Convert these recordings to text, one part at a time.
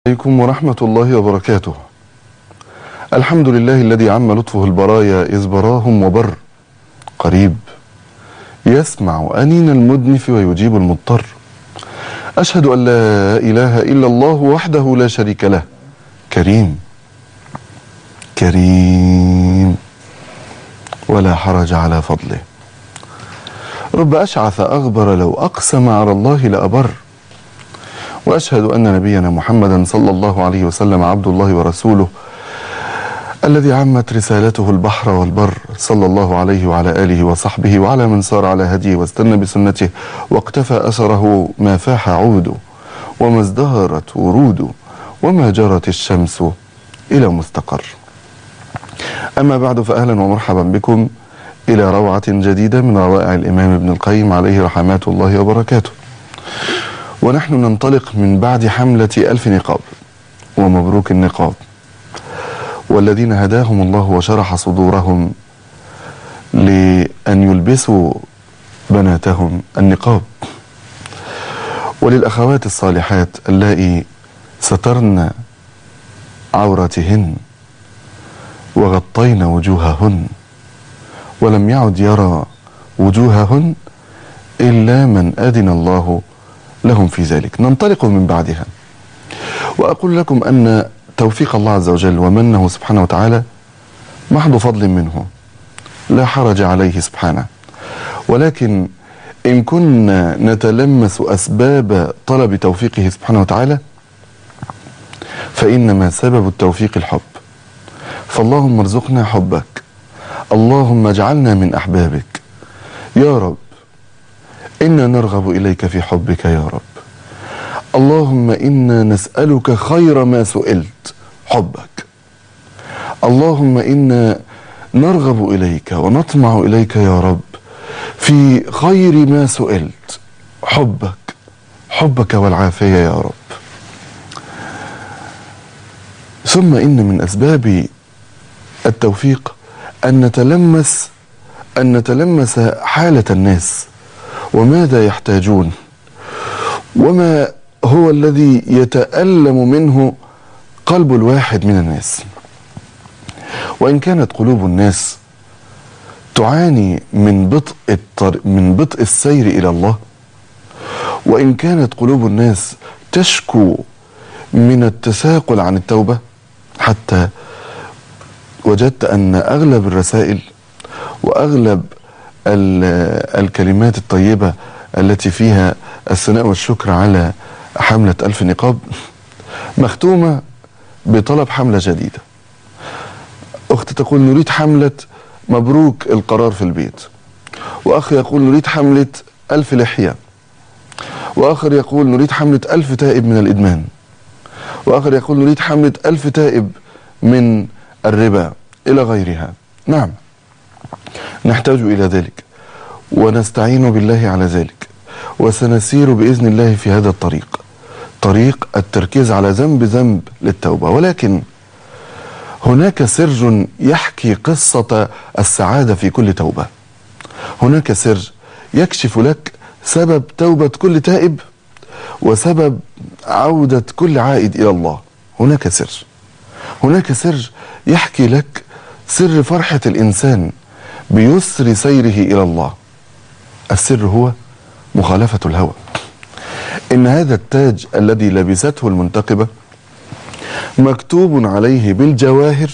عليكم ورحمة الله وبركاته الحمد لله الذي عم لطفه البرايا إذ براهم وبر قريب يسمع أنين المدنف ويجيب المضطر أشهد أن لا إله إلا الله وحده لا شريك له كريم كريم ولا حرج على فضله رب أشعث أغبر لو أقسم على الله لأبر واشهد ان نبينا محمدا صلى الله عليه وسلم عبد الله ورسوله الذي عمت رسالته البحر والبر صلى الله عليه وعلى اله وصحبه وعلى من سار على هديه واستنى بسنته واقتفى اثره ما فاح عود وما ازدهرت ورود وما جرت الشمس الى مستقر. اما بعد فاهلا ومرحبا بكم الى روعه جديده من روائع الامام ابن القيم عليه رحمات الله وبركاته. ونحن ننطلق من بعد حملة ألف نقاب ومبروك النقاب والذين هداهم الله وشرح صدورهم لأن يلبسوا بناتهم النقاب وللأخوات الصالحات اللائي سترن عوراتهن وغطين وجوههن ولم يعد يرى وجوههن إلا من أذن الله لهم في ذلك ننطلق من بعدها وأقول لكم أن توفيق الله عز وجل ومنه سبحانه وتعالى محض فضل منه لا حرج عليه سبحانه ولكن إن كنا نتلمس أسباب طلب توفيقه سبحانه وتعالى فإنما سبب التوفيق الحب فاللهم ارزقنا حبك اللهم اجعلنا من أحبابك يا رب إنا نرغب إليك في حبك يا رب اللهم إنا نسألك خير ما سئلت حبك اللهم إنا نرغب إليك ونطمع إليك يا رب في خير ما سئلت حبك حبك والعافية يا رب ثم إن من أسباب التوفيق أن نتلمس أن نتلمس حالة الناس وماذا يحتاجون وما هو الذي يتألم منه قلب الواحد من الناس وإن كانت قلوب الناس تعاني من بطء الطر... من بطء السير إلى الله وإن كانت قلوب الناس تشكو من التثاقل عن التوبة حتى وجدت أن أغلب الرسائل وأغلب الكلمات الطيبة التي فيها الثناء والشكر على حملة ألف نقاب مختومة بطلب حملة جديدة أخت تقول نريد حملة مبروك القرار في البيت وأخ يقول نريد حملة ألف لحية وآخر يقول نريد حملة ألف تائب من الإدمان وآخر يقول نريد حملة ألف تائب من الربا إلى غيرها نعم نحتاج إلى ذلك ونستعين بالله على ذلك وسنسير بإذن الله في هذا الطريق طريق التركيز على ذنب ذنب للتوبة ولكن هناك سر يحكي قصة السعادة في كل توبة هناك سر يكشف لك سبب توبة كل تائب وسبب عودة كل عائد إلى الله هناك سر هناك سر يحكي لك سر فرحة الإنسان بيسر سيره إلى الله السر هو مخالفة الهوى إن هذا التاج الذي لبسته المنتقبة مكتوب عليه بالجواهر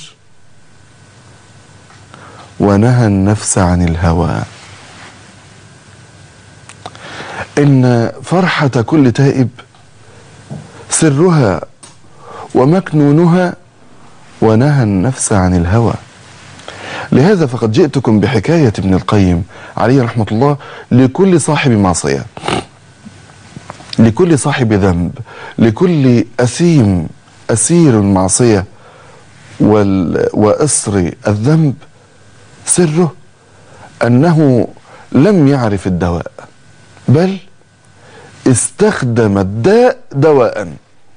ونهى النفس عن الهوى إن فرحة كل تائب سرها ومكنونها ونهى النفس عن الهوى لهذا فقد جئتكم بحكاية ابن القيم عليه رحمة الله لكل صاحب معصية لكل صاحب ذنب لكل أثيم أسير المعصية وإصر الذنب سره أنه لم يعرف الدواء بل استخدم الداء دواء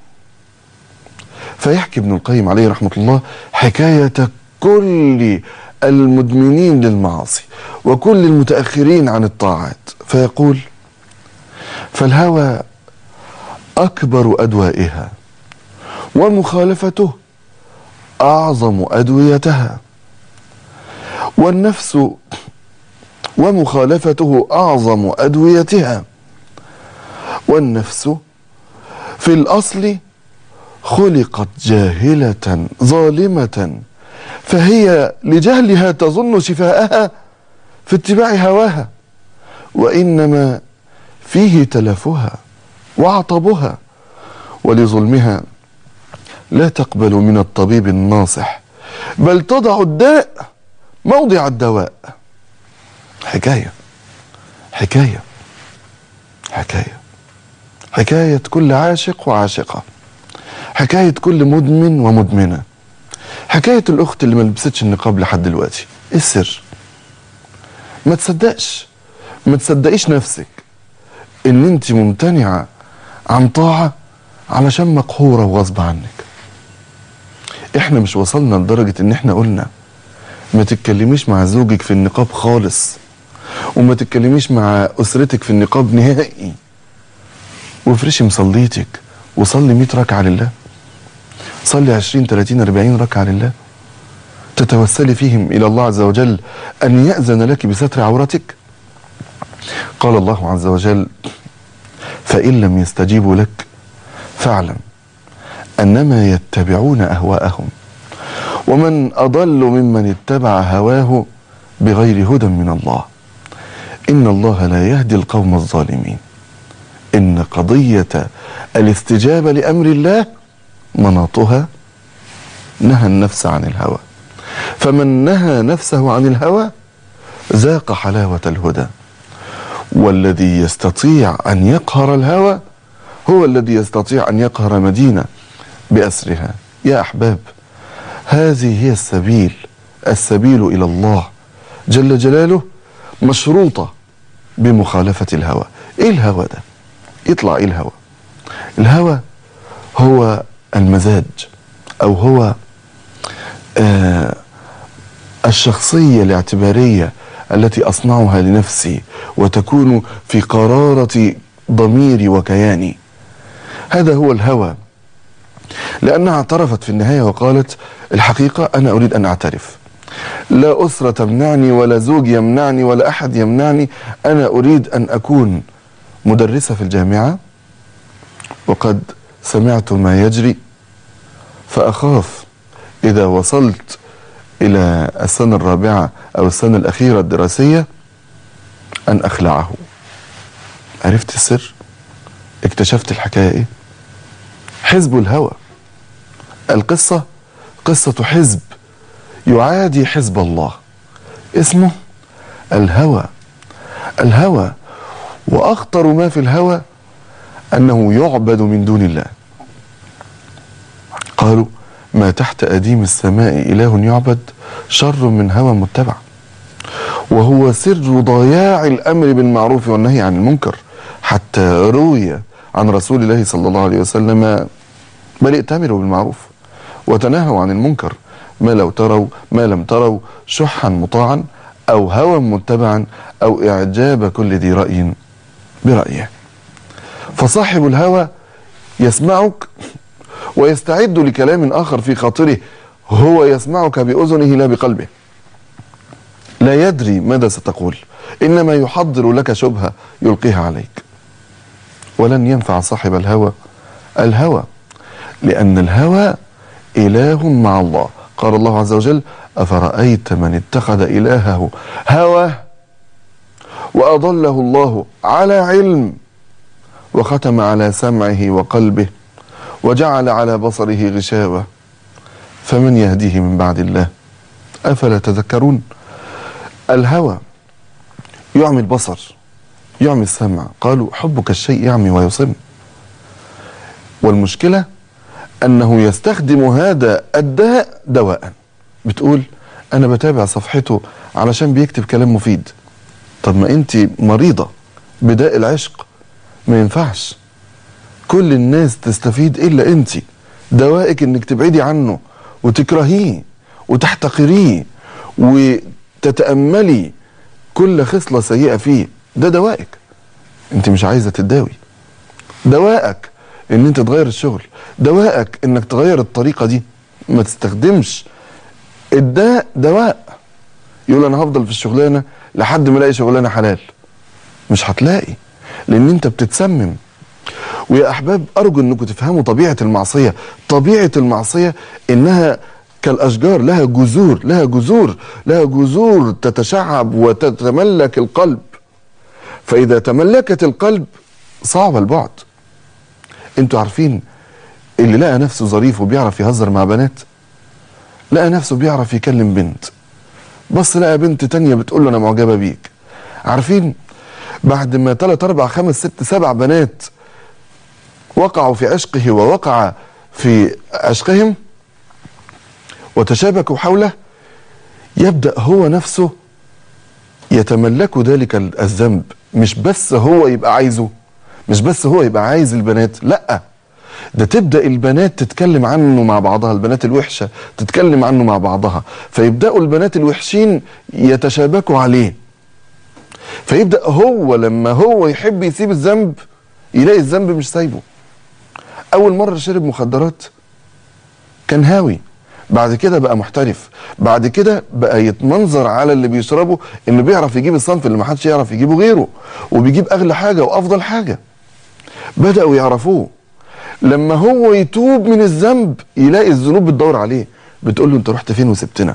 فيحكي ابن القيم عليه رحمة الله حكاية كل المدمنين للمعاصي وكل المتأخرين عن الطاعات فيقول فالهوى أكبر أدوائها ومخالفته اعظم ادويتها والنفس ومخالفته اعظم ادويتها والنفس في الاصل خلقت جاهله ظالمه فهي لجهلها تظن شفاءها في اتباع هواها وانما فيه تلفها وعطبها ولظلمها لا تقبل من الطبيب الناصح بل تضع الداء موضع الدواء حكايه حكايه حكايه حكايه كل عاشق وعاشقه حكايه كل مدمن ومدمنه حكايه الاخت اللي ما لبستش النقاب لحد دلوقتي ايه السر ما تصدقش ما تصدقيش نفسك ان انت ممتنعه عن طاعه علشان مقهوره وغصب عنك احنا مش وصلنا لدرجه ان احنا قلنا ما تتكلميش مع زوجك في النقاب خالص وما تتكلميش مع اسرتك في النقاب نهائي وافرشي مصليتك وصلي 100 ركعه لله صلي 20 30 40 ركعه لله تتوسلي فيهم الى الله عز وجل ان ياذن لك بستر عورتك قال الله عز وجل فان لم يستجيبوا لك فاعلم انما يتبعون اهواءهم ومن اضل ممن اتبع هواه بغير هدى من الله ان الله لا يهدي القوم الظالمين ان قضيه الاستجابه لامر الله مناطها نهى النفس عن الهوى فمن نهى نفسه عن الهوى ذاق حلاوه الهدى والذي يستطيع ان يقهر الهوى هو الذي يستطيع ان يقهر مدينه باسرها يا احباب هذه هي السبيل السبيل الى الله جل جلاله مشروطه بمخالفه الهوى ايه الهوى ده يطلع ايه الهوى الهوى هو المزاج او هو آه الشخصيه الاعتباريه التي اصنعها لنفسي وتكون في قراره ضميري وكياني هذا هو الهوى لانها اعترفت في النهايه وقالت الحقيقه انا اريد ان اعترف لا اسره تمنعني ولا زوج يمنعني ولا احد يمنعني انا اريد ان اكون مدرسه في الجامعه وقد سمعت ما يجري فاخاف اذا وصلت الى السنه الرابعه او السنه الاخيره الدراسيه ان اخلعه عرفت السر اكتشفت الحكايه ايه حزب الهوى القصه قصه حزب يعادي حزب الله اسمه الهوى الهوى واخطر ما في الهوى انه يعبد من دون الله قالوا ما تحت اديم السماء اله يعبد شر من هوى متبع وهو سر ضياع الامر بالمعروف والنهي عن المنكر حتى روي عن رسول الله صلى الله عليه وسلم بل ائتمروا بالمعروف وتناهوا عن المنكر ما لو تروا ما لم تروا شحا مطاعا او هوى متبعا او اعجاب كل ذي راي برايه فصاحب الهوى يسمعك ويستعد لكلام اخر في خاطره هو يسمعك باذنه لا بقلبه لا يدري ماذا ستقول انما يحضر لك شبهه يلقيها عليك ولن ينفع صاحب الهوى الهوى لان الهوى اله مع الله قال الله عز وجل افرايت من اتخذ الهه هوى واضله الله على علم وختم على سمعه وقلبه وجعل على بصره غشاوه فمن يهديه من بعد الله افلا تذكرون الهوى يعمي البصر يعمي السمع قالوا حبك الشيء يعمي ويصم والمشكله انه يستخدم هذا الداء دواء بتقول انا بتابع صفحته علشان بيكتب كلام مفيد طب ما انت مريضه بداء العشق ما ينفعش كل الناس تستفيد الا انت دوائك انك تبعدي عنه وتكرهيه وتحتقريه وتتاملي كل خصله سيئه فيه ده دوائك انت مش عايزه تداوي دوائك ان انت تغير الشغل دواءك انك تغير الطريقه دي ما تستخدمش الداء دواء يقول انا هفضل في الشغلانه لحد ما الاقي شغلانه حلال مش هتلاقي لان انت بتتسمم ويا احباب ارجو انكم تفهموا طبيعه المعصيه طبيعه المعصيه انها كالاشجار لها جذور لها جذور لها جذور تتشعب وتتملك القلب فاذا تملكت القلب صعب البعد انتوا عارفين اللي لقى نفسه ظريف وبيعرف يهزر مع بنات لقى نفسه بيعرف يكلم بنت بص لقى بنت تانية بتقول له انا معجبة بيك عارفين بعد ما تلات اربع خمس ست سبع بنات وقعوا في عشقه ووقع في عشقهم وتشابكوا حوله يبدأ هو نفسه يتملك ذلك الذنب مش بس هو يبقى عايزه مش بس هو يبقى عايز البنات لا ده تبدا البنات تتكلم عنه مع بعضها البنات الوحشه تتكلم عنه مع بعضها فيبداوا البنات الوحشين يتشابكوا عليه فيبدا هو لما هو يحب يسيب الذنب يلاقي الذنب مش سايبه اول مره شرب مخدرات كان هاوي بعد كده بقى محترف بعد كده بقى يتمنظر على اللي بيشربه انه بيعرف يجيب الصنف اللي محدش يعرف يجيبه غيره وبيجيب اغلى حاجه وافضل حاجه بداوا يعرفوه لما هو يتوب من الذنب يلاقي الذنوب بتدور عليه بتقول له انت رحت فين وسبتنا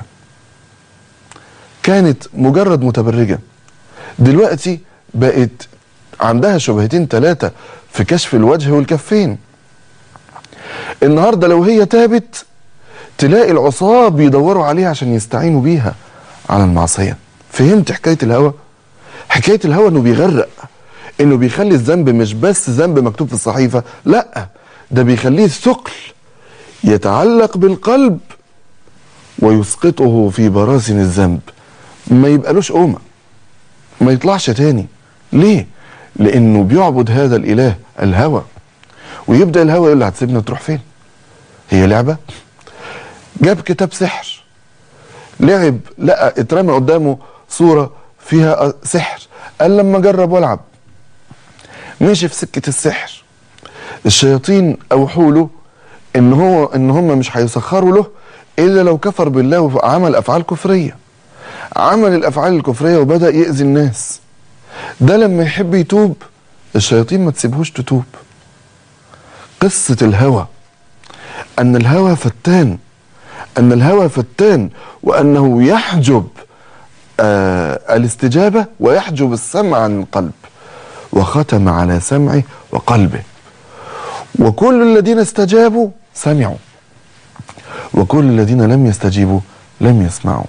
كانت مجرد متبرجه دلوقتي بقت عندها شبهتين ثلاثه في كشف الوجه والكفين النهارده لو هي تابت تلاقي العصاه بيدوروا عليها عشان يستعينوا بيها على المعصيه فهمت حكايه الهوى حكايه الهوى انه بيغرق انه بيخلي الذنب مش بس ذنب مكتوب في الصحيفه لا ده بيخليه ثقل يتعلق بالقلب ويسقطه في براسن الذنب ما يبقالوش قومه ما يطلعش تاني ليه لانه بيعبد هذا الاله الهوى ويبدا الهوى يقول له هتسيبنا تروح فين هي لعبه جاب كتاب سحر لعب لقى اترمى قدامه صوره فيها سحر قال لما اجرب والعب مشي في سكه السحر الشياطين اوحوا له ان هو ان هم مش هيسخروا له الا لو كفر بالله وعمل افعال كفريه عمل الافعال الكفريه وبدا ياذي الناس ده لما يحب يتوب الشياطين ما تسيبهوش تتوب قصه الهوى ان الهوى فتان ان الهوى فتان وانه يحجب آه الاستجابه ويحجب السمع عن القلب وختم على سمعه وقلبه وكل الذين استجابوا سمعوا وكل الذين لم يستجيبوا لم يسمعوا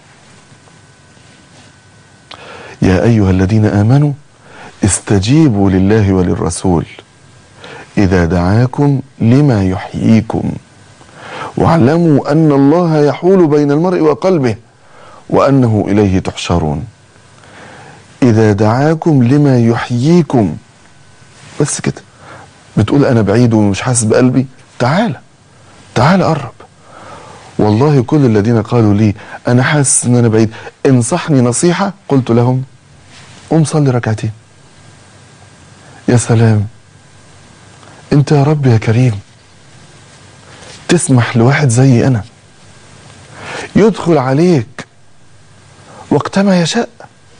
يا ايها الذين امنوا استجيبوا لله وللرسول اذا دعاكم لما يحييكم واعلموا ان الله يحول بين المرء وقلبه وانه اليه تحشرون اذا دعاكم لما يحييكم بس كده بتقول انا بعيد ومش حاسس بقلبي تعالى تعالى قرب والله كل الذين قالوا لي انا حاسس ان انا بعيد انصحني نصيحه قلت لهم قوم صلي ركعتين يا سلام انت يا رب يا كريم تسمح لواحد زي انا يدخل عليك وقتما يشاء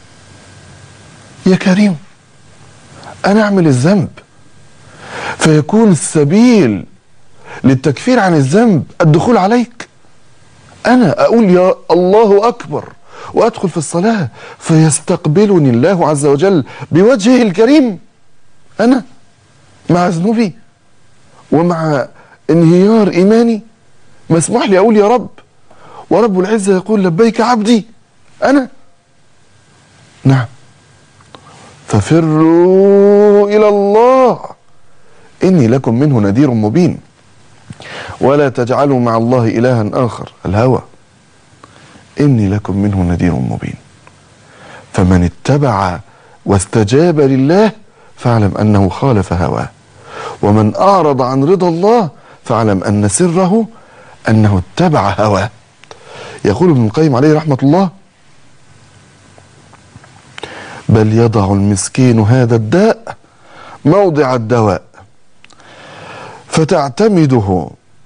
يا كريم انا اعمل الذنب فيكون السبيل للتكفير عن الذنب الدخول عليك انا اقول يا الله اكبر وادخل في الصلاه فيستقبلني الله عز وجل بوجهه الكريم انا مع ذنوبي ومع انهيار ايماني مسموح لي اقول يا رب ورب العزه يقول لبيك عبدي انا نعم ففروا الى الله اني لكم منه نذير مبين ولا تجعلوا مع الله الها اخر الهوى اني لكم منه نذير مبين فمن اتبع واستجاب لله فاعلم انه خالف هواه ومن اعرض عن رضا الله فاعلم ان سره انه اتبع هواه يقول ابن القيم عليه رحمه الله بل يضع المسكين هذا الداء موضع الدواء فتعتمده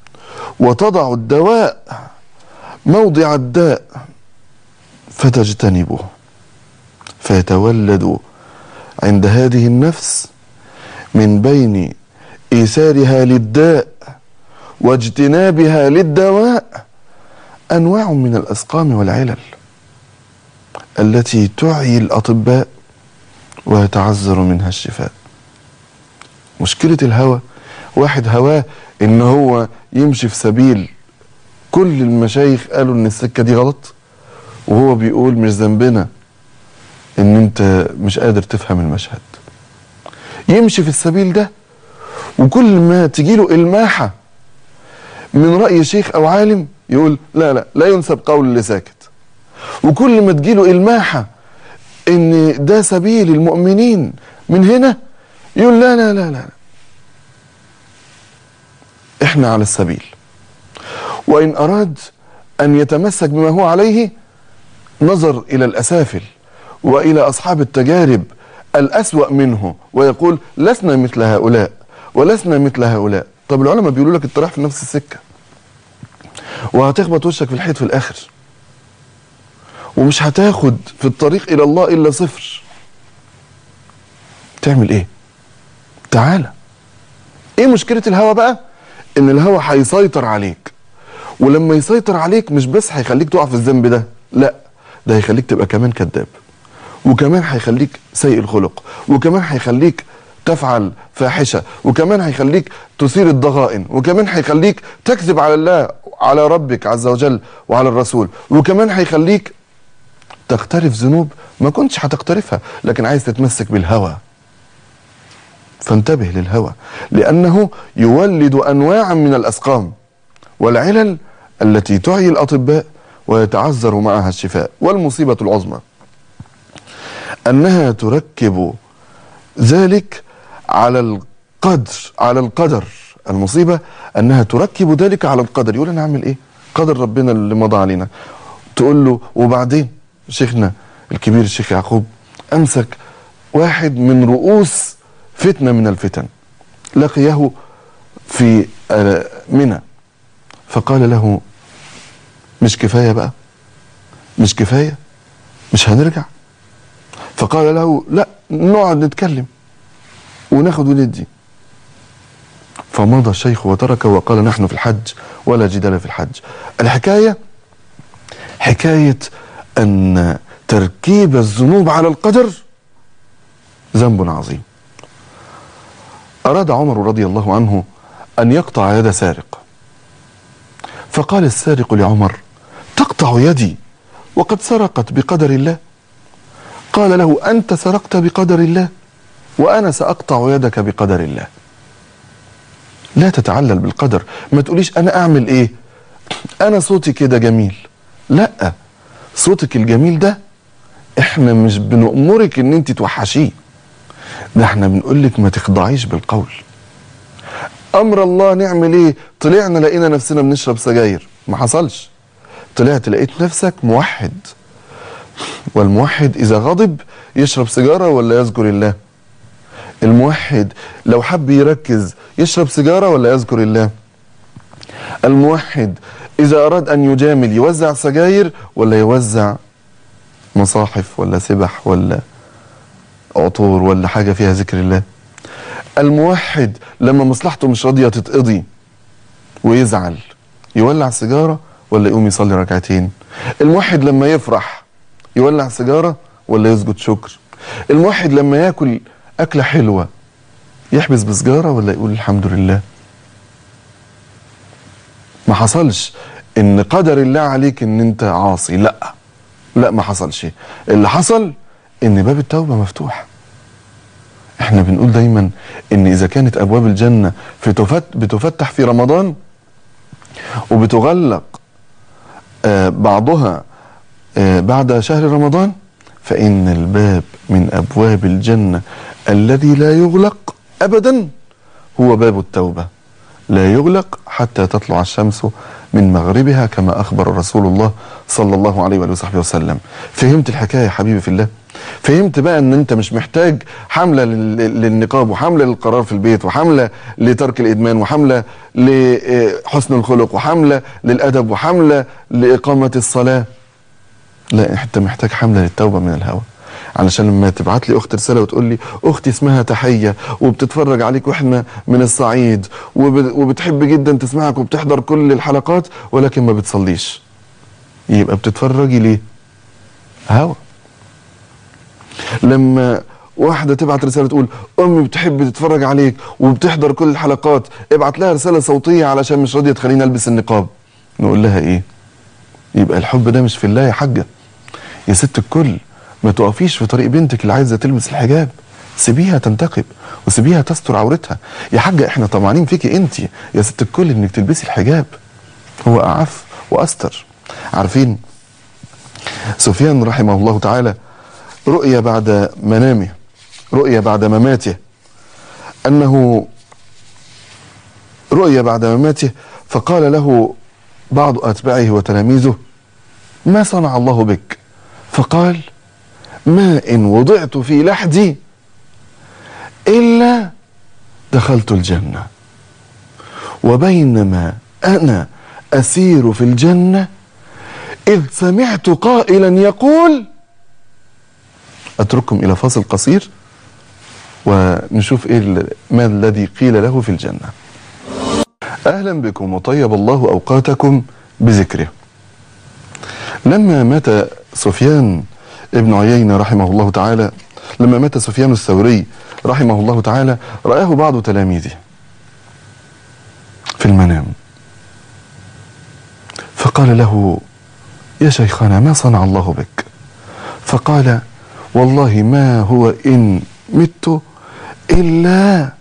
وتضع الدواء موضع الداء فتجتنبه فيتولد عند هذه النفس من بين ايثارها للداء واجتنابها للدواء انواع من الاسقام والعلل التي تعي الاطباء ويتعذر منها الشفاء مشكله الهوى واحد هواه ان هو يمشي في سبيل كل المشايخ قالوا ان السكه دي غلط وهو بيقول مش ذنبنا ان انت مش قادر تفهم المشهد يمشي في السبيل ده وكل ما تجيله الماحه من راي شيخ او عالم يقول لا لا لا ينسب قول اللي ساكت وكل ما تجيله الماحه ان ده سبيل المؤمنين من هنا يقول لا لا لا لا احنا على السبيل وان اراد ان يتمسك بما هو عليه نظر الى الاسافل والى اصحاب التجارب الاسوا منه ويقول لسنا مثل هؤلاء ولسنا مثل هؤلاء طب العلماء بيقولوا لك انت رايح في نفس السكه وهتخبط وشك في الحيط في الاخر ومش هتاخد في الطريق الى الله الا صفر تعمل ايه تعالى ايه مشكله الهوى بقى ان الهوى هيسيطر عليك ولما يسيطر عليك مش بس هيخليك تقع في الذنب ده لا ده هيخليك تبقى كمان كذاب وكمان هيخليك سيء الخلق وكمان هيخليك تفعل فاحشه وكمان هيخليك تثير الضغائن وكمان هيخليك تكذب على الله على ربك عز وجل وعلى الرسول وكمان هيخليك تقترف ذنوب ما كنتش هتقترفها لكن عايز تتمسك بالهوى فانتبه للهوى لانه يولد انواعا من الاسقام والعلل التي تعي الاطباء ويتعذر معها الشفاء والمصيبه العظمى انها تركب ذلك على القدر على القدر المصيبه انها تركب ذلك على القدر يقول انا اعمل ايه قدر ربنا اللي مضى علينا تقول له وبعدين شيخنا الكبير الشيخ يعقوب امسك واحد من رؤوس فتنه من الفتن لقيه في منى فقال له مش كفايه بقى مش كفايه مش هنرجع فقال له لا نقعد نتكلم وناخد وندي فمضى الشيخ وترك وقال نحن في الحج ولا جدال في الحج الحكايه حكايه ان تركيب الذنوب على القدر ذنب عظيم اراد عمر رضي الله عنه ان يقطع يد سارق فقال السارق لعمر تقطع يدي وقد سرقت بقدر الله قال له انت سرقت بقدر الله وانا ساقطع يدك بقدر الله لا تتعلل بالقدر ما تقوليش انا اعمل ايه انا صوتي كده جميل لا صوتك الجميل ده احنا مش بنأمرك ان انت توحشيه ده احنا بنقول لك ما تخضعيش بالقول امر الله نعمل ايه طلعنا لقينا نفسنا بنشرب سجاير ما حصلش طلعت لقيت نفسك موحد والموحد اذا غضب يشرب سيجاره ولا يذكر الله الموحد لو حب يركز يشرب سيجاره ولا يذكر الله الموحد اذا اراد ان يجامل يوزع سجاير ولا يوزع مصاحف ولا سبح ولا عطور ولا حاجه فيها ذكر الله الموحد لما مصلحته مش راضيه تتقضي ويزعل يولع سيجاره ولا يقوم يصلي ركعتين الموحد لما يفرح يولع سيجاره ولا يسجد شكر الموحد لما ياكل اكله حلوه يحبس بسجاره ولا يقول الحمد لله ما حصلش ان قدر الله عليك ان انت عاصي لا لا ما حصلش اللي حصل ان باب التوبه مفتوح احنا بنقول دايما ان اذا كانت ابواب الجنه في تفت بتفتح في رمضان وبتغلق آه بعضها آه بعد شهر رمضان فان الباب من ابواب الجنه الذي لا يغلق ابدا هو باب التوبه لا يغلق حتى تطلع الشمس من مغربها كما اخبر رسول الله صلى الله عليه واله وصحبه وسلم فهمت الحكايه يا حبيبي في الله فهمت بقى ان انت مش محتاج حملة لل- للنقاب وحملة للقرار في البيت وحملة لترك الادمان وحملة لحسن الخلق وحملة للادب وحملة لاقامة الصلاة لا انت محتاج حملة للتوبة من الهوى علشان لما تبعت لي اخت رساله وتقول لي اختي اسمها تحيه وبتتفرج عليك واحنا من الصعيد وب- وبتحب جدا تسمعك وبتحضر كل الحلقات ولكن ما بتصليش يبقى بتتفرجي ليه هوى لما واحدة تبعت رسالة تقول أمي بتحب تتفرج عليك وبتحضر كل الحلقات ابعت لها رسالة صوتية علشان مش راضية تخليني ألبس النقاب نقول لها إيه يبقى الحب ده مش في الله يا حاجة يا ست الكل ما تقفيش في طريق بنتك اللي عايزة تلبس الحجاب سيبيها تنتقب وسيبيها تستر عورتها يا حاجة احنا طمعانين فيكي انت يا ست الكل انك تلبسي الحجاب هو أعف وأستر عارفين سفيان رحمه الله تعالى رؤيا بعد منامه رؤيا بعد مماته أنه رؤيا بعد مماته فقال له بعض أتباعه وتلاميذه ما صنع الله بك فقال ما إن وضعت في لحدي إلا دخلت الجنة وبينما أنا أسير في الجنة إذ سمعت قائلا يقول أترككم إلى فاصل قصير ونشوف إيه ال- ما الذي قيل له في الجنة أهلا بكم وطيب الله أوقاتكم بذكره لما مات سفيان ابن عيينة رحمه الله تعالى لما مات سفيان الثوري رحمه الله تعالى رآه بعض تلاميذه في المنام فقال له يا شيخنا ما صنع الله بك فقال والله ما هو إن مت إلا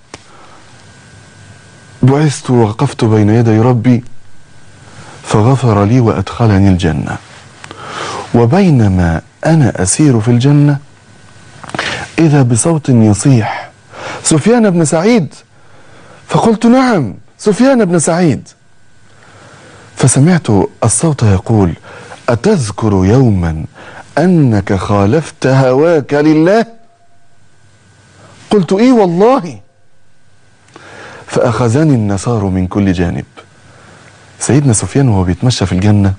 بعثت ووقفت بين يدي ربي فغفر لي وأدخلني الجنة وبينما أنا أسير في الجنة إذا بصوت يصيح سفيان بن سعيد فقلت نعم سفيان بن سعيد فسمعت الصوت يقول أتذكر يوما أنك خالفت هواك لله قلت إيه والله فأخذني النصار من كل جانب سيدنا سفيان وهو بيتمشى في الجنة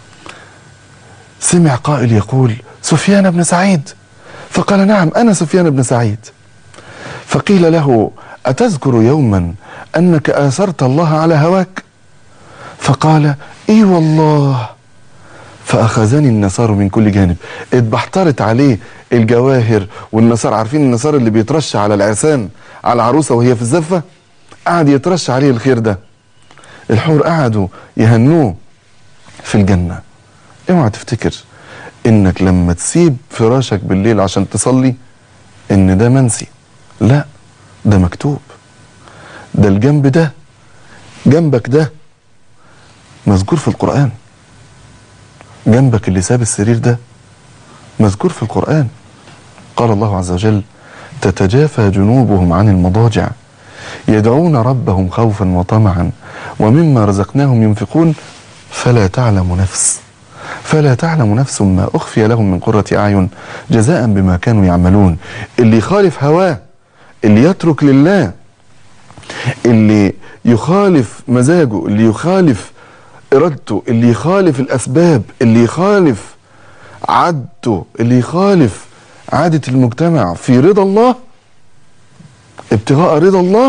سمع قائل يقول سفيان بن سعيد فقال نعم أنا سفيان بن سعيد فقيل له أتذكر يوما أنك آثرت الله على هواك فقال اي والله فاخذني النصار من كل جانب اتبحترت عليه الجواهر والنصار عارفين النصار اللي بيترش على العرسان على العروسه وهي في الزفه قعد يترش عليه الخير ده الحور قعدوا يهنوه في الجنه اوعى تفتكر انك لما تسيب فراشك بالليل عشان تصلي ان ده منسي لا ده مكتوب ده الجنب ده جنبك ده مذكور في القرآن جنبك اللي ساب السرير ده مذكور في القرآن قال الله عز وجل تتجافى جنوبهم عن المضاجع يدعون ربهم خوفا وطمعا ومما رزقناهم ينفقون فلا تعلم نفس فلا تعلم نفس ما أخفي لهم من قرة أعين جزاء بما كانوا يعملون اللي يخالف هواه اللي يترك لله اللي يخالف مزاجه اللي يخالف ارادته اللي يخالف الاسباب اللي يخالف عادته اللي يخالف عادة المجتمع في رضا الله ابتغاء رضا الله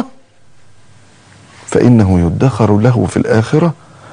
فإنه يدخر له في الآخرة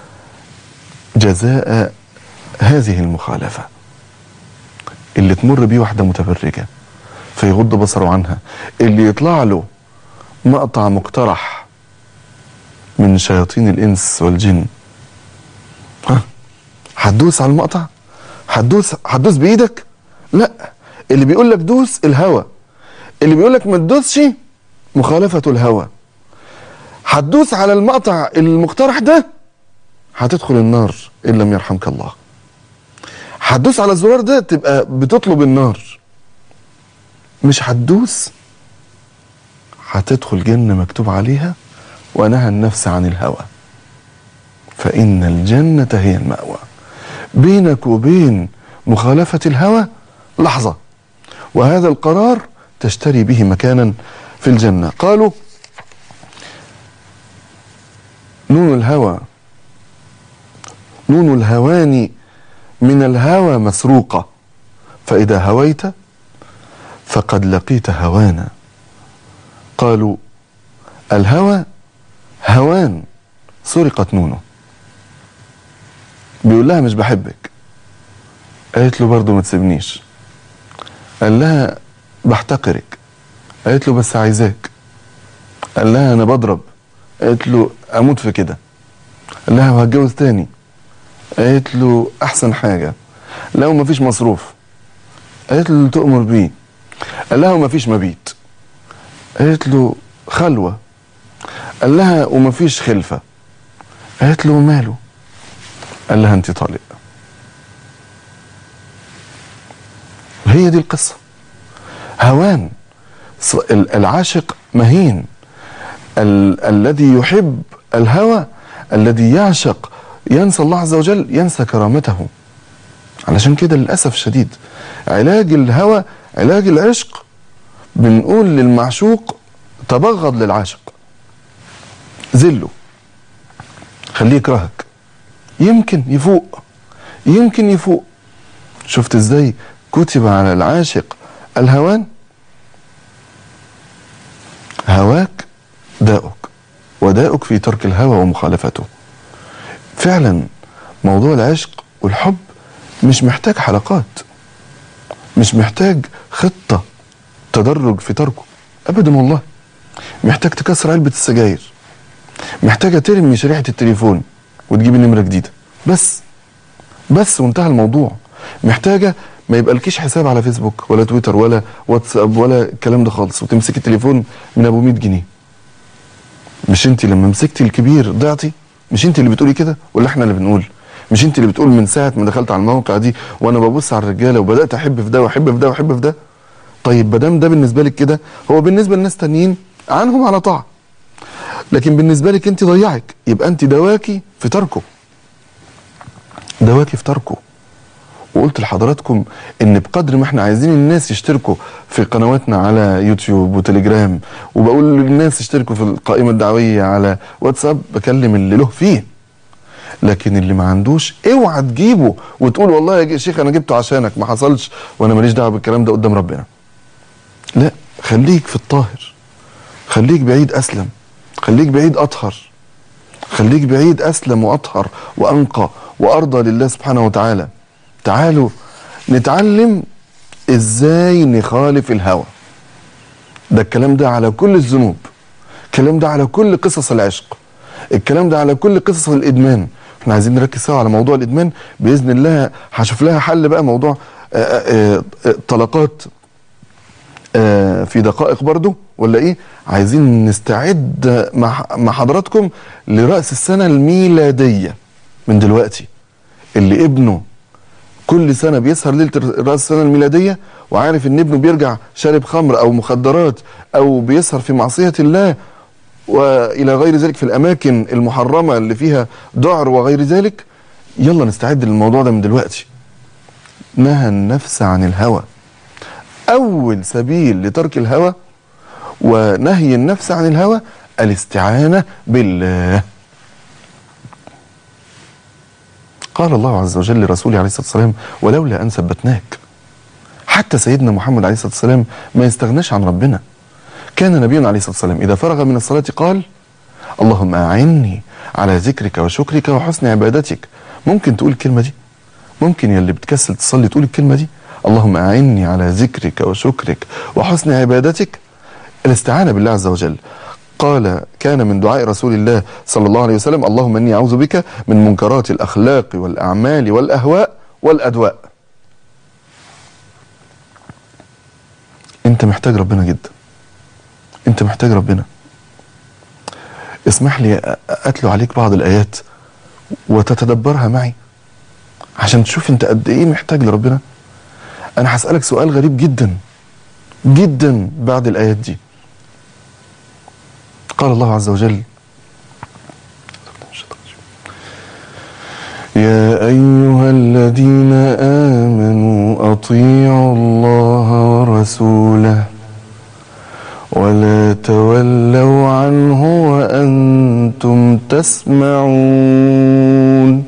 جزاء هذه المخالفة اللي تمر بيه واحدة متبرجة فيغض بصره عنها اللي يطلع له مقطع مقترح من شياطين الإنس والجن ها هتدوس على المقطع هتدوس هتدوس بايدك لا اللي بيقول لك دوس الهوى اللي بيقول لك ما تدوسش مخالفة الهوى هتدوس على المقطع المقترح ده هتدخل النار ان لم يرحمك الله هتدوس على الزرار ده تبقى بتطلب النار مش هتدوس هتدخل جنة مكتوب عليها ونهى النفس عن الهوى فإن الجنة هي المأوى بينك وبين مخالفة الهوى لحظة وهذا القرار تشتري به مكانا في الجنة قالوا نون الهوى نون الهوان من الهوى مسروقة فإذا هويت فقد لقيت هوانا قالوا الهوى هوان سرقت نونه بيقول لها مش بحبك قالت له برضه ما تسيبنيش قال لها بحتقرك قالت له بس عايزاك قال لها انا بضرب قالت له اموت في كده قال لها وهتجوز تاني قالت له احسن حاجه لو مفيش مصروف قالت له تؤمر بيه قال لها ومفيش مبيت قالت له خلوه قال لها ومفيش خلفه قالت له وماله قال لها انت طالق هي دي القصه هوان ص- ال- العاشق مهين ال- الذي يحب الهوى الذي يعشق ينسى الله عز وجل ينسى كرامته علشان كده للأسف الشديد علاج الهوى علاج العشق بنقول للمعشوق تبغض للعاشق ذله خليه يكرهك يمكن يفوق يمكن يفوق شفت ازاي كتب على العاشق الهوان هواك داؤك وداؤك في ترك الهوى ومخالفته فعلا موضوع العشق والحب مش محتاج حلقات مش محتاج خطة تدرج في تركه أبدا والله محتاج تكسر علبة السجاير محتاجة ترمي شريحة التليفون وتجيب نمرة جديدة بس بس وانتهى الموضوع محتاجة ما يبقالكيش حساب على فيسبوك ولا تويتر ولا واتساب ولا الكلام ده خالص وتمسكي التليفون من ابو 100 جنيه مش انت لما مسكتي الكبير ضعتي مش انت اللي بتقولي كده ولا احنا اللي بنقول مش انت اللي بتقول من ساعه ما دخلت على الموقع دي وانا ببص على الرجاله وبدات احب في ده واحب في ده واحب في ده طيب ما دام ده بالنسبه لك كده هو بالنسبه لناس تانيين عنهم على طاعه لكن بالنسبه لك انت ضيعك يبقى انت دواكي في تركه دواكي في تركه وقلت لحضراتكم ان بقدر ما احنا عايزين الناس يشتركوا في قنواتنا على يوتيوب وتليجرام وبقول للناس يشتركوا في القائمه الدعويه على واتساب بكلم اللي له فيه لكن اللي ما عندوش اوعى تجيبه وتقول والله يا شيخ انا جبته عشانك ما حصلش وانا ماليش دعوه بالكلام ده قدام ربنا لا خليك في الطاهر خليك بعيد اسلم خليك بعيد اطهر خليك بعيد اسلم واطهر وانقى وارضى لله سبحانه وتعالى تعالوا نتعلم ازاي نخالف الهوى ده الكلام ده على كل الذنوب الكلام ده على كل قصص العشق الكلام ده على كل قصص الادمان احنا عايزين نركز سوا على موضوع الادمان باذن الله هشوف لها حل بقى موضوع آآ آآ آآ طلقات آه، في دقائق برضو ولا ايه عايزين نستعد مع مع حضراتكم لرأس السنة الميلادية من دلوقتي اللي ابنه كل سنة بيسهر ليلة رأس السنة الميلادية وعارف ان ابنه بيرجع شارب خمر او مخدرات او بيسهر في معصية الله والى غير ذلك في الاماكن المحرمة اللي فيها ذعر وغير ذلك يلا نستعد للموضوع ده من دلوقتي نهى النفس عن الهوى أول سبيل لترك الهوى ونهي النفس عن الهوى الاستعانة بالله قال الله عز وجل لرسوله عليه الصلاة والسلام ولولا أن ثبتناك حتى سيدنا محمد عليه الصلاة والسلام ما يستغناش عن ربنا كان نبينا عليه الصلاة والسلام إذا فرغ من الصلاة قال اللهم أعني على ذكرك وشكرك وحسن عبادتك ممكن تقول الكلمة دي ممكن يا اللي بتكسل تصلي تقول الكلمة دي اللهم أعني على ذكرك وشكرك وحسن عبادتك الاستعانة بالله عز وجل قال كان من دعاء رسول الله صلى الله عليه وسلم اللهم إني أعوذ بك من منكرات الأخلاق والأعمال والأهواء والأدواء أنت محتاج ربنا جدا أنت محتاج ربنا اسمح لي أتلو عليك بعض الآيات وتتدبرها معي عشان تشوف أنت قد إيه محتاج لربنا انا هسألك سؤال غريب جدا جدا بعد الايات دي قال الله عز وجل يا أيها الذين آمنوا أطيعوا الله ورسوله ولا تولوا عنه وأنتم تسمعون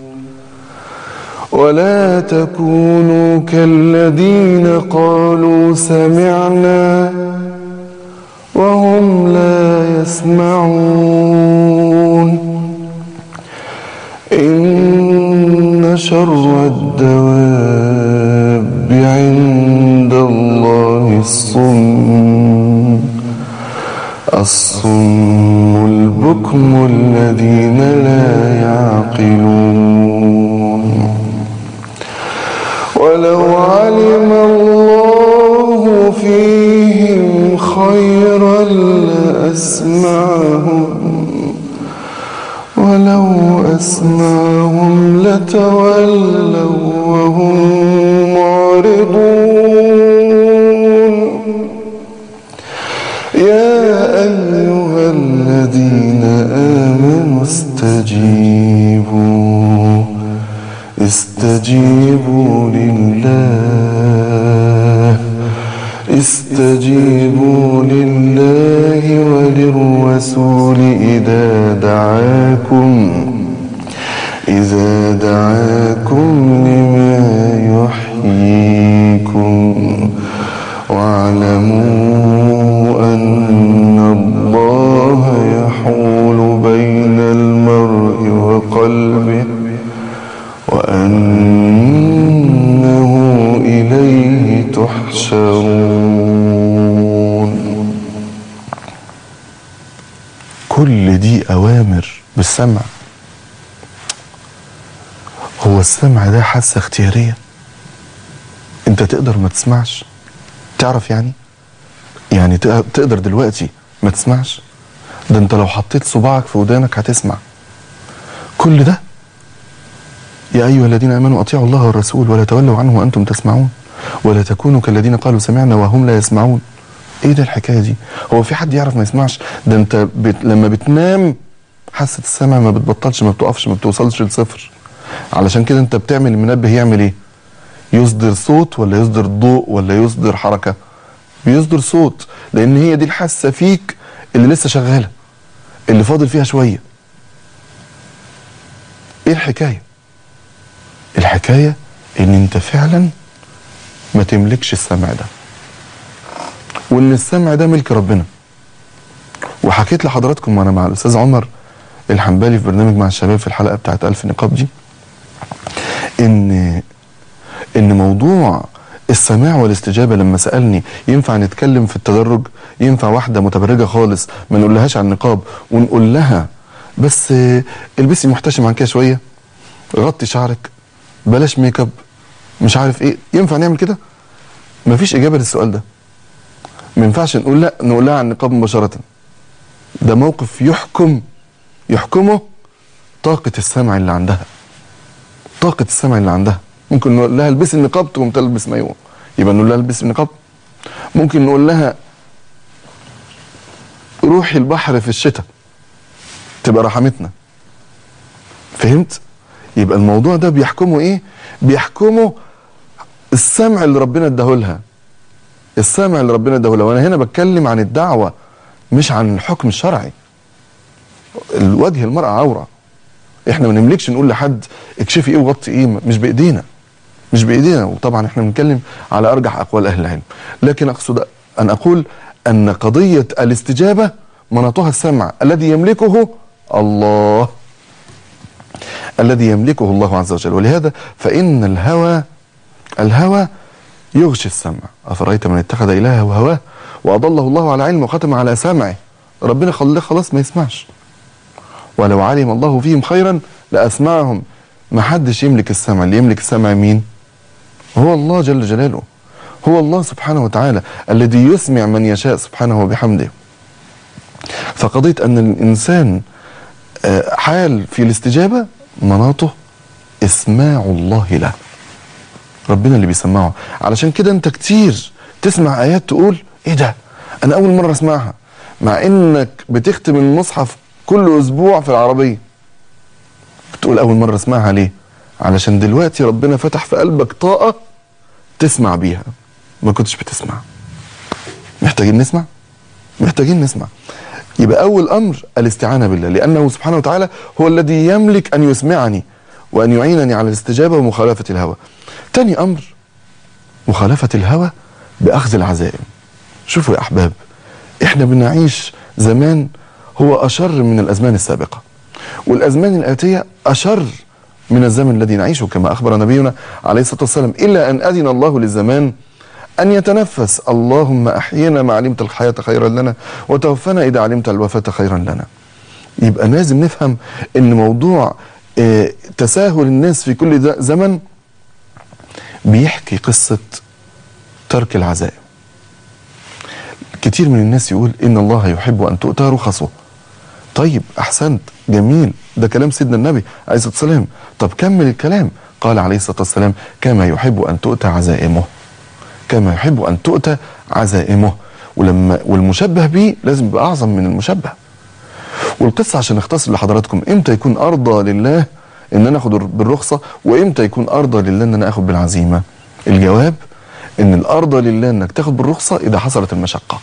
ولا تكونوا كالذين قالوا سمعنا وهم لا يسمعون إن شر الدواب عند الله الصم الصم البكم الذين لا يعقلون ولو علم الله فيهم خيرا لأسمعهم ولو أسمعهم لتولوا وهم معرضون يا أيها الذين آمنوا استجيبوا استجيبوا لله استجيبوا لله وللرسول إذا دعاكم إذا دعاكم لما يحييكم واعلموا أن الله يحول بين المرء وقلبه وأنه إليه تحشرون كل دي أوامر بالسمع هو السمع ده حاسة اختيارية انت تقدر ما تسمعش تعرف يعني يعني تق- تقدر دلوقتي ما تسمعش ده انت لو حطيت صباعك في ودانك هتسمع كل ده يا أيها الذين آمنوا أطيعوا الله والرسول ولا تولوا عنه وأنتم تسمعون ولا تكونوا كالذين قالوا سمعنا وهم لا يسمعون إيه ده الحكاية دي هو في حد يعرف ما يسمعش ده أنت بت... لما بتنام حاسة السمع ما بتبطلش ما بتقفش ما بتوصلش لصفر علشان كده أنت بتعمل المنبه يعمل إيه يصدر صوت ولا يصدر ضوء ولا يصدر حركة بيصدر صوت لأن هي دي الحاسة فيك اللي لسه شغالة اللي فاضل فيها شوية إيه الحكاية الحكاية ان انت فعلا ما تملكش السمع ده وان السمع ده ملك ربنا وحكيت لحضراتكم وانا مع الاستاذ عمر الحنبالي في برنامج مع الشباب في الحلقه بتاعت الف نقاب دي ان ان موضوع السماع والاستجابه لما سالني ينفع نتكلم في التدرج ينفع واحده متبرجه خالص ما نقولهاش عن النقاب ونقول لها بس آه، البسي محتشم عن كده شويه غطي شعرك بلاش ميك اب مش عارف ايه ينفع نعمل كده مفيش اجابه للسؤال ده ما ينفعش نقول لا نقول لها عن النقاب مباشره ده موقف يحكم يحكمه طاقه السمع اللي عندها طاقه السمع اللي عندها ممكن نقول لها البسي النقاب تقوم تلبس مايوه يبقى نقول لها البسي النقاب ممكن نقول لها روحي البحر في الشتاء تبقى رحمتنا فهمت يبقى الموضوع ده بيحكمه ايه بيحكمه السمع اللي ربنا اداهولها السمع اللي ربنا اداهولها وانا هنا بتكلم عن الدعوه مش عن الحكم الشرعي الوجه المرأة عورة احنا ما نملكش نقول لحد اكشفي ايه وغطي ايه مش بايدينا مش بايدينا وطبعا احنا بنتكلم على ارجح اقوال اهل العلم لكن اقصد ان اقول ان قضيه الاستجابه مناطها السمع الذي يملكه الله الذي يملكه الله عز وجل ولهذا فإن الهوى الهوى يغشي السمع أفرأيت من اتخذ إلهه هواه وأضله الله على علم وختم على سمعه ربنا خلاه خلاص ما يسمعش ولو علم الله فيهم خيرا لأسمعهم ما حدش يملك السمع اللي يملك السمع مين هو الله جل جلاله هو الله سبحانه وتعالى الذي يسمع من يشاء سبحانه وبحمده فقضية أن الإنسان آه، حال في الاستجابة مناطه اسماع الله له ربنا اللي بيسمعه علشان كده انت كتير تسمع ايات تقول ايه ده انا اول مره اسمعها مع انك بتختم المصحف كل اسبوع في العربيه بتقول اول مره اسمعها ليه علشان دلوقتي ربنا فتح في قلبك طاقة تسمع بيها ما كنتش بتسمع محتاجين نسمع محتاجين نسمع يبقى أول أمر الاستعانة بالله لأنه سبحانه وتعالى هو الذي يملك أن يسمعني وأن يعينني على الاستجابة ومخالفة الهوى تاني أمر مخالفة الهوى بأخذ العزائم شوفوا يا أحباب إحنا بنعيش زمان هو أشر من الأزمان السابقة والأزمان الآتية أشر من الزمن الذي نعيشه كما أخبر نبينا عليه الصلاة والسلام إلا أن أذن الله للزمان أن يتنفس اللهم أحينا ما علمت الحياة خيرا لنا وتوفنا إذا علمت الوفاة خيرا لنا يبقى لازم نفهم أن موضوع آه، تساهل الناس في كل ز- زمن بيحكي قصة ترك العزائم كتير من الناس يقول إن الله يحب أن تؤتى رخصه طيب أحسنت جميل ده كلام سيدنا النبي عليه الصلاة والسلام طب كمل الكلام قال عليه الصلاة والسلام كما يحب أن تؤتى عزائمه كما يحب أن تؤتى عزائمه ولما والمشبه به لازم يبقى أعظم من المشبه والقصة عشان اختصر لحضراتكم امتى يكون أرضى لله ان انا اخد بالرخصة وامتى يكون أرضى لله ان انا اخد بالعزيمة الجواب ان الأرضى لله انك تاخد بالرخصة اذا حصلت المشقة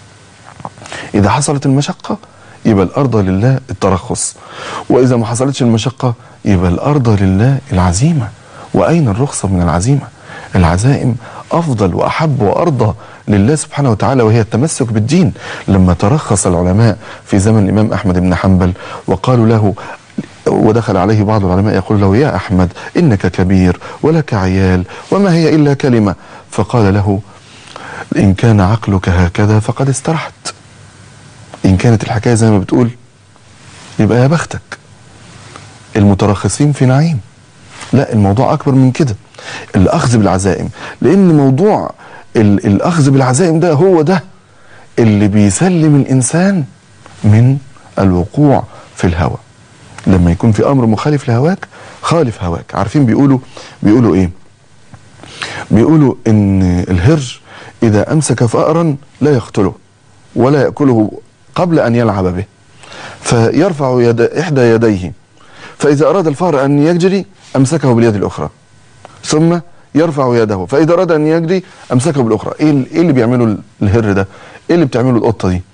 اذا حصلت المشقة يبقى الأرضى لله الترخص واذا ما حصلتش المشقة يبقى الأرضى لله العزيمة واين الرخصة من العزيمة العزائم افضل واحب وارضى لله سبحانه وتعالى وهي التمسك بالدين لما ترخص العلماء في زمن الامام احمد بن حنبل وقالوا له ودخل عليه بعض العلماء يقول له يا احمد انك كبير ولك عيال وما هي الا كلمه فقال له ان كان عقلك هكذا فقد استرحت ان كانت الحكايه زي ما بتقول يبقى يا بختك المترخصين في نعيم لا الموضوع اكبر من كده الاخذ بالعزائم لان موضوع ال- الاخذ بالعزائم ده هو ده اللي بيسلم الانسان من الوقوع في الهوى لما يكون في امر مخالف لهواك خالف هواك عارفين بيقولوا بيقولوا ايه بيقولوا ان الهر اذا امسك فأرا لا يقتله ولا ياكله قبل ان يلعب به فيرفع يد احدى يديه فاذا اراد الفأر ان يجري امسكه باليد الاخرى ثم يرفع يده فاذا اراد ان يجري امسكه بالاخرى ايه ال- ايه اللي بيعمله الهر ده ايه اللي بتعمله القطه دي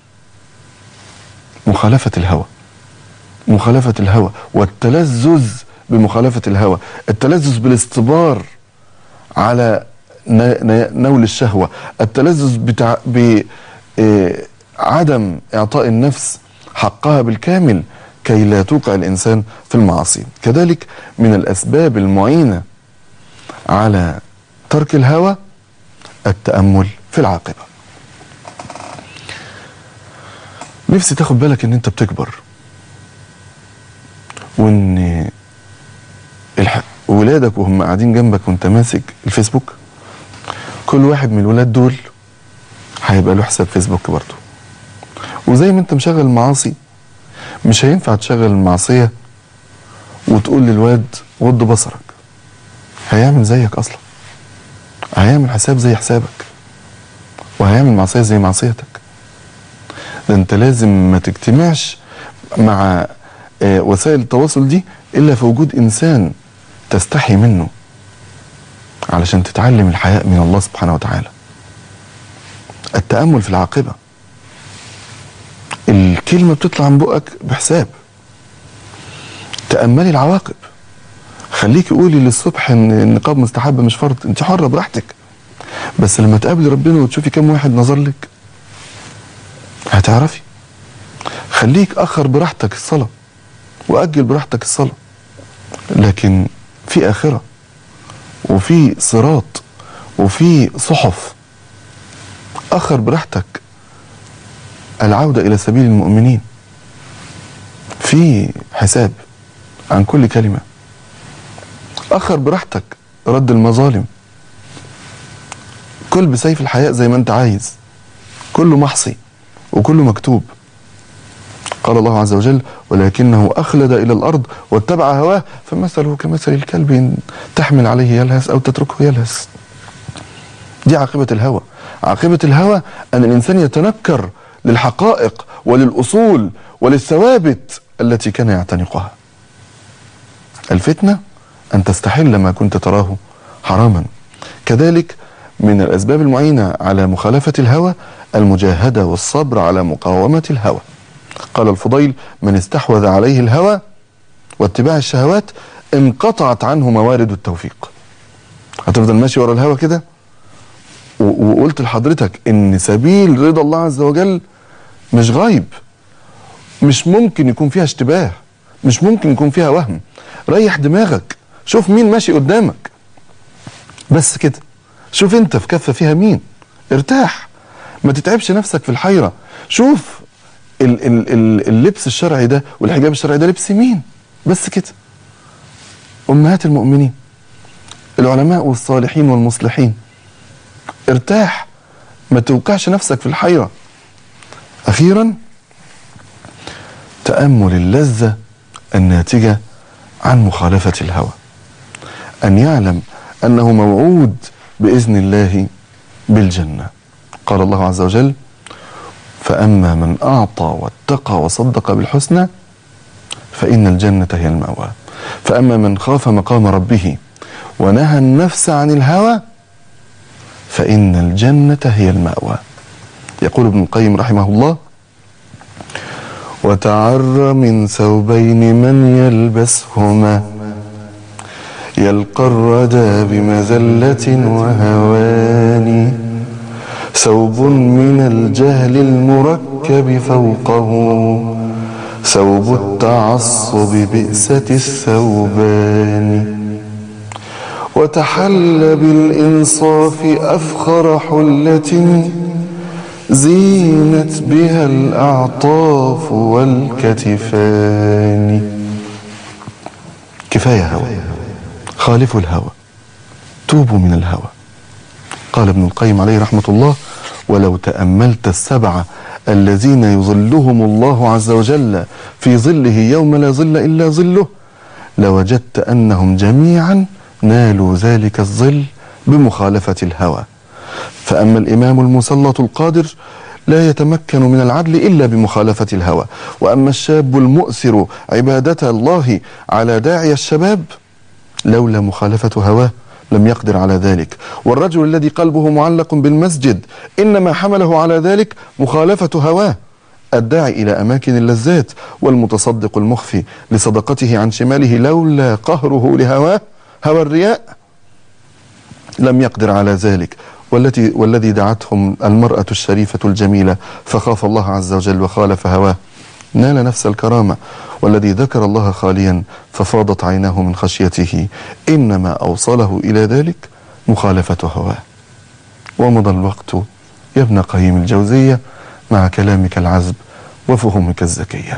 مخالفه الهوى مخالفه الهوى والتلذذ بمخالفه الهوى التلذذ بالاصطبار على ن- ن- نول الشهوه التلذذ بتاع بعدم اعطاء النفس حقها بالكامل كي لا توقع الانسان في المعاصي كذلك من الاسباب المعينه على ترك الهوى التامل في العاقبه نفسي تاخد بالك ان انت بتكبر وان الح... ولادك وهم قاعدين جنبك وانت ماسك الفيسبوك كل واحد من الولاد دول هيبقى له حساب فيسبوك برضه وزي ما انت مشغل المعاصي مش هينفع تشغل المعصية وتقول للواد غض بصرك هيعمل زيك اصلا هيعمل حساب زي حسابك وهيعمل معصية زي معصيتك ده انت لازم ما تجتمعش مع آه، وسائل التواصل دي الا في وجود انسان تستحي منه علشان تتعلم الحياء من الله سبحانه وتعالى التأمل في العاقبة الكلمة بتطلع من بقك بحساب تأملي العواقب خليكي قولي للصبح ان النقاب مستحب مش فرض انت حرة براحتك بس لما تقابلي ربنا وتشوفي كم واحد نظر لك هتعرفي خليك اخر براحتك الصلاة واجل براحتك الصلاة لكن في اخرة وفي صراط وفي صحف اخر براحتك العودة الى سبيل المؤمنين في حساب عن كل كلمة اخر براحتك رد المظالم كل بسيف الحياء زي ما انت عايز كله محصي وكله مكتوب قال الله عز وجل ولكنه أخلد إلى الأرض واتبع هواه فمثله كمثل الكلب إن تحمل عليه يلهث أو تتركه يلهث دي عاقبة الهوى عاقبة الهوى أن الإنسان يتنكر للحقائق وللأصول وللثوابت التي كان يعتنقها الفتنة أن تستحل ما كنت تراه حراما كذلك من الأسباب المعينة على مخالفة الهوى المجاهدة والصبر على مقاومة الهوى قال الفضيل من استحوذ عليه الهوى واتباع الشهوات انقطعت عنه موارد التوفيق هتفضل ماشي ورا الهوى كده و- وقلت لحضرتك ان سبيل رضا الله عز وجل مش غايب مش ممكن يكون فيها اشتباه مش ممكن يكون فيها وهم ريح دماغك شوف مين ماشي قدامك بس كده شوف انت في كفه فيها مين ارتاح ما تتعبش نفسك في الحيره شوف ال ال ال اللبس الشرعي ده والحجاب الشرعي ده لبس مين بس كده امهات المؤمنين العلماء والصالحين والمصلحين ارتاح ما توقعش نفسك في الحيره اخيرا تامل اللذه الناتجه عن مخالفه الهوى ان يعلم انه موعود باذن الله بالجنه قال الله عز وجل فاما من اعطى واتقى وصدق بالحسنى فان الجنه هي الماوى فاما من خاف مقام ربه ونهى النفس عن الهوى فان الجنه هي الماوى يقول ابن القيم رحمه الله وتعر من ثوبين من يلبسهما يلقى الردى بمذلة وهوان ثوب من الجهل المركب فوقه ثوب التعصب بئسة الثوبان وتحل بالإنصاف أفخر حلة زينت بها الأعطاف والكتفان كفاية هوى خالفوا الهوى توبوا من الهوى قال ابن القيم عليه رحمة الله ولو تأملت السبعة الذين يظلهم الله عز وجل في ظله يوم لا ظل إلا ظله لوجدت أنهم جميعا نالوا ذلك الظل بمخالفة الهوى فأما الإمام المسلط القادر لا يتمكن من العدل إلا بمخالفة الهوى وأما الشاب المؤثر عبادة الله على داعي الشباب لولا مخالفة هواه لم يقدر على ذلك والرجل الذي قلبه معلق بالمسجد إنما حمله على ذلك مخالفة هواه الداعي إلى أماكن اللذات والمتصدق المخفي لصدقته عن شماله لولا قهره لهواه هوى الرياء لم يقدر على ذلك والتي والذي دعتهم المرأة الشريفة الجميلة فخاف الله عز وجل وخالف هواه نال نفس الكرامة والذي ذكر الله خاليا ففاضت عيناه من خشيته إنما أوصله إلى ذلك مخالفة هواه ومضى الوقت يا ابن قيم الجوزية مع كلامك العذب وفهمك الزكية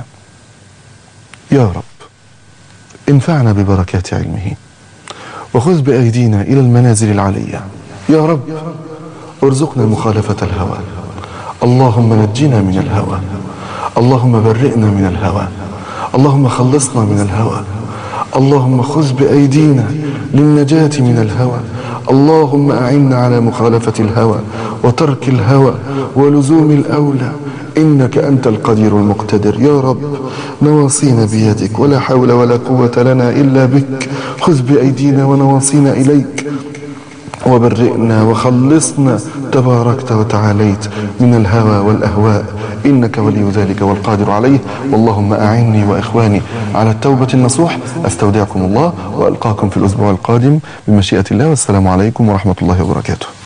يا رب انفعنا ببركات علمه وخذ بأيدينا إلى المنازل العلية يا رب ارزقنا مخالفة الهوى اللهم نجنا من الهوى اللهم برئنا من الهوى اللهم خلصنا من الهوى اللهم خذ بأيدينا للنجاة من الهوى اللهم أعنا على مخالفة الهوى وترك الهوى ولزوم الأولى إنك أنت القدير المقتدر يا رب نواصينا بيدك ولا حول ولا قوة لنا إلا بك خذ بأيدينا ونواصينا إليك وبرئنا وخلصنا تباركت وتعاليت من الهوى والأهواء إنك ولي ذلك والقادر عليه واللهم أعني وإخواني على التوبة النصوح أستودعكم الله وألقاكم في الأسبوع القادم بمشيئة الله والسلام عليكم ورحمة الله وبركاته